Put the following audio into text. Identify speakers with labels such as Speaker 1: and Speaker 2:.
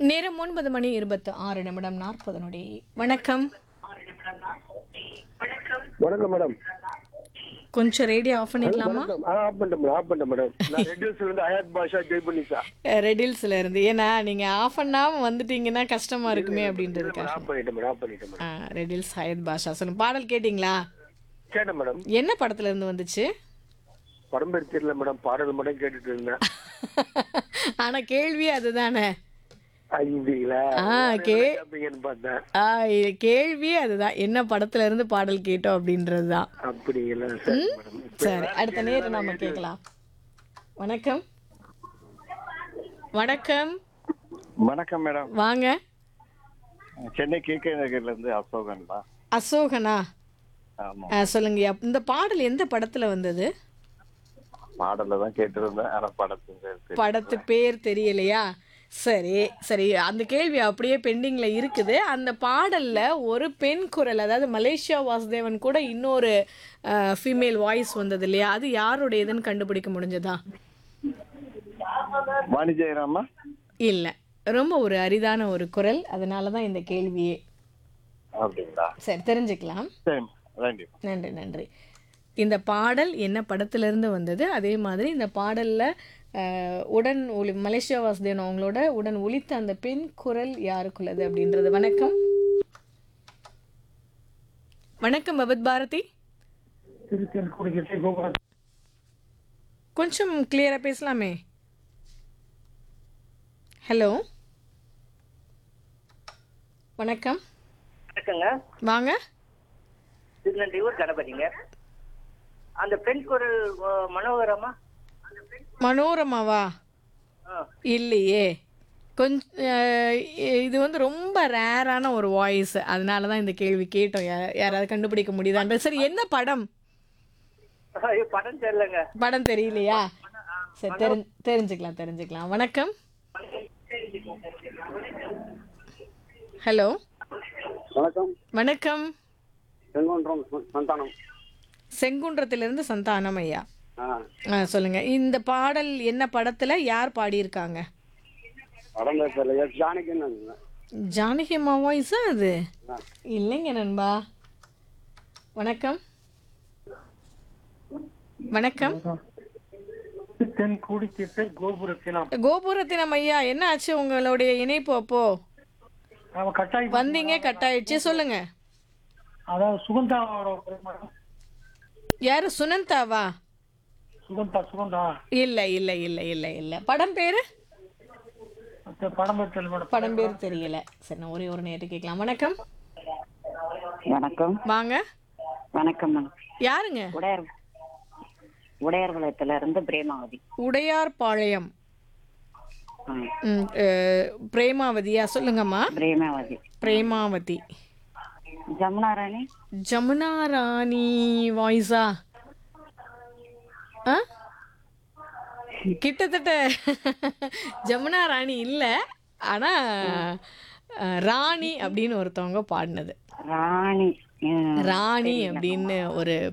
Speaker 1: நேரம் ஒன்பது மணி இருபத்து ஆறு நிமிடம் நாற்பது நொடி வணக்கம்
Speaker 2: வணக்கம் மேடம்
Speaker 1: கொஞ்சம் ரேடியோ ஆஃப் பண்ணிக்கலாமா
Speaker 2: வணக்கம் ஆ ஆஃப் பண்ணிட்டேன் மேடம் ஆஃப் பண்ணிட்டேன் மேடம் நான் ரெட் ஹில்ஸ்ல இருந்து ஹயாத் பாஷா ஜெய் பண்ணிசா
Speaker 1: ரெடில்ஸ்ல இருந்து ஏன்னா நீங்க ஆஃப் பண்ணாம வந்துட்டீங்கன்னா கஷ்டமா இருக்குமே அப்படின்றதுக்காக
Speaker 2: ஆஃப் பண்ணிட்டேன் மேடம் ஆஃப் பண்ணிட்டேன் மேடம்
Speaker 1: ஆ, ரெடில்ஸ் ஹயத் பாஷா சொல்லுங்க பாடல் கேட்டிங்களா
Speaker 2: கேட்டேன் மேடம்
Speaker 1: என்ன படத்துல இருந்து வந்துச்சு
Speaker 2: படம் பேர் தெரியல மேடம் பாடல் மட்டும் கேட்டுட்டு இருந்தேன்
Speaker 1: ஆனா கேள்வி அதுதானே
Speaker 2: ஐந்தீங்களா
Speaker 1: ஆ, கே-
Speaker 2: கேட்பீங்கன்னு பார்த்தேன்
Speaker 1: ஆ, இது கேள்வி அதுதான் என்ன படத்துல இருந்து பாடல் கேட்டோம் அப்படின்றது தான்
Speaker 2: அப்படிங்களா சரி மேடம்
Speaker 1: சரி அடுத்த நேரம் நாம கேட்கலாம் வணக்கம் வணக்கம்
Speaker 3: வணக்கம் மேடம்
Speaker 1: வாங்க
Speaker 3: சென்னை கேகே நகர்ல இருந்து அசோகன் தான்
Speaker 1: அசோகனா
Speaker 3: ஆமா
Speaker 1: ஆ, சொல்லுங்க அப்- இந்த பாடல் எந்த படத்துல வந்தது
Speaker 3: பாடல தான் கேட்டிருந்தேன் ஆனா படத்துக்கு இருக்கு
Speaker 1: படத்து பேர் தெரியலையா சரி சரி அந்த கேள்வி அப்படியே பெண்டிங்ல இருக்குது அந்த பாடல்ல ஒரு பெண் குரல் அதாவது மலேசியா வாசுதேவன் கூட இன்னொரு ஃபீமேல் வாய்ஸ் வந்தது இல்லையா அது யாருடையதுன்னு கண்டுபிடிக்க முடிஞ்சதா
Speaker 3: வாணி ஜெயராமா
Speaker 1: இல்ல ரொம்ப ஒரு அரிதான ஒரு குரல் அதனால தான் இந்த கேள்வியே
Speaker 3: அப்படிங்களா
Speaker 1: சரி தெரிஞ்சுக்கலாம்
Speaker 3: சரி நன்றி
Speaker 1: நன்றி நன்றி இந்த பாடல் என்ன படத்திலிருந்து வந்தது அதே மாதிரி இந்த பாடலில் உடன் ஒளி மலேசியா வாசுதேவன் அவங்களோட உடன் ஒலித்த அந்த பெண் குரல் யாருக்குள்ளது அப்படின்றது வணக்கம் வணக்கம் பகவத் பாரதி கொஞ்சம் கிளியராக பேசலாமே ஹலோ வணக்கம்
Speaker 4: வணக்கங்க
Speaker 1: வாங்க
Speaker 4: திருநெல்வேலூர் கணபதிங்க அந்த பெண் குரல் அஹ், மனோகரமா
Speaker 1: மனோரமாவா
Speaker 4: ஆ
Speaker 1: இல்லையே கொஞ்சம் இது வந்து ரொம்ப ரேரான ஒரு வாய்ஸ் அதனால தான் இந்த கேள்வி கேட்டோம் யா- யாராவது கண்டுபிடிக்க முடியுதான்ற சரி என்ன படம்
Speaker 4: ஐயோ படம் தெரியலங்க
Speaker 1: படம் தெரியலையா சரி தெரி தெரிஞ்சுக்கலாம் தெரிஞ்சுக்கலாம் வணக்கம் ஹலோ
Speaker 2: வணக்கம்
Speaker 1: வணக்கம்
Speaker 2: செங்கோன்றம் சந்தானம்
Speaker 1: செங்குன்றத்திலிருந்து சந்தானம் ஐயா
Speaker 2: ஆ
Speaker 1: ஆ சொல்லுங்க இந்த பாடல் என்ன படத்துல யார் பாடியிருக்காங்க
Speaker 2: படம் பேர் தெரியல எஸ் ஜானகின்னு
Speaker 1: ஜானகி அம்மா வாய்ஸா அது இல்லைங்க நண்பா வணக்கம் வணக்கம்
Speaker 5: தென் கூடித்திட்ட கோபுரத்தினம்
Speaker 1: கோபுரத்தினம் ஐயா என்ன ஆச்சு உங்களுடைய இணைப்பு அப்போ
Speaker 5: அவ கட்டாயி
Speaker 1: வந்தீங்க கட் ஆயிடுச்சு சொல்லுங்க
Speaker 5: அதாவது சுகந்தாவோட குரல் மேடம்
Speaker 1: யாரு சுனந்தாவா
Speaker 5: சுகந்தா சுகந்தா
Speaker 1: இல்ல இல்ல இல்ல இல்ல இல்ல படம் பேரு
Speaker 5: மத்த படம் பேர் தெரியல மேடம்
Speaker 1: படம் பேர் தெரியல சரி நான் ஒரே ஒரு நேரத்து கேட்கலாம் வணக்கம்
Speaker 6: வணக்கம்
Speaker 1: வாங்க
Speaker 6: வணக்கம் மேம்
Speaker 1: யாருங்க
Speaker 6: உடையார் உடையார்குளத்துல இருந்து பிரேமாவதி
Speaker 1: உடையார்பாளையம்
Speaker 6: ஆ,
Speaker 1: ம், அஹ், பிரேமாவதியா சொல்லுங்கம்மா
Speaker 6: பிரேமாவதி
Speaker 1: பிரேமாவதி
Speaker 6: ஜமுனா ராணி
Speaker 1: ஜமுனா ராணி வாய்ஸா ஆ கிட்டத்தட்ட ஜமுனா ராணி இல்லை ஆனால் ராணி அப்படின்னு ஒருத்தவங்க பாடினது
Speaker 6: ராணி ஆ,
Speaker 1: ராணி அப்படின்னு ஒரு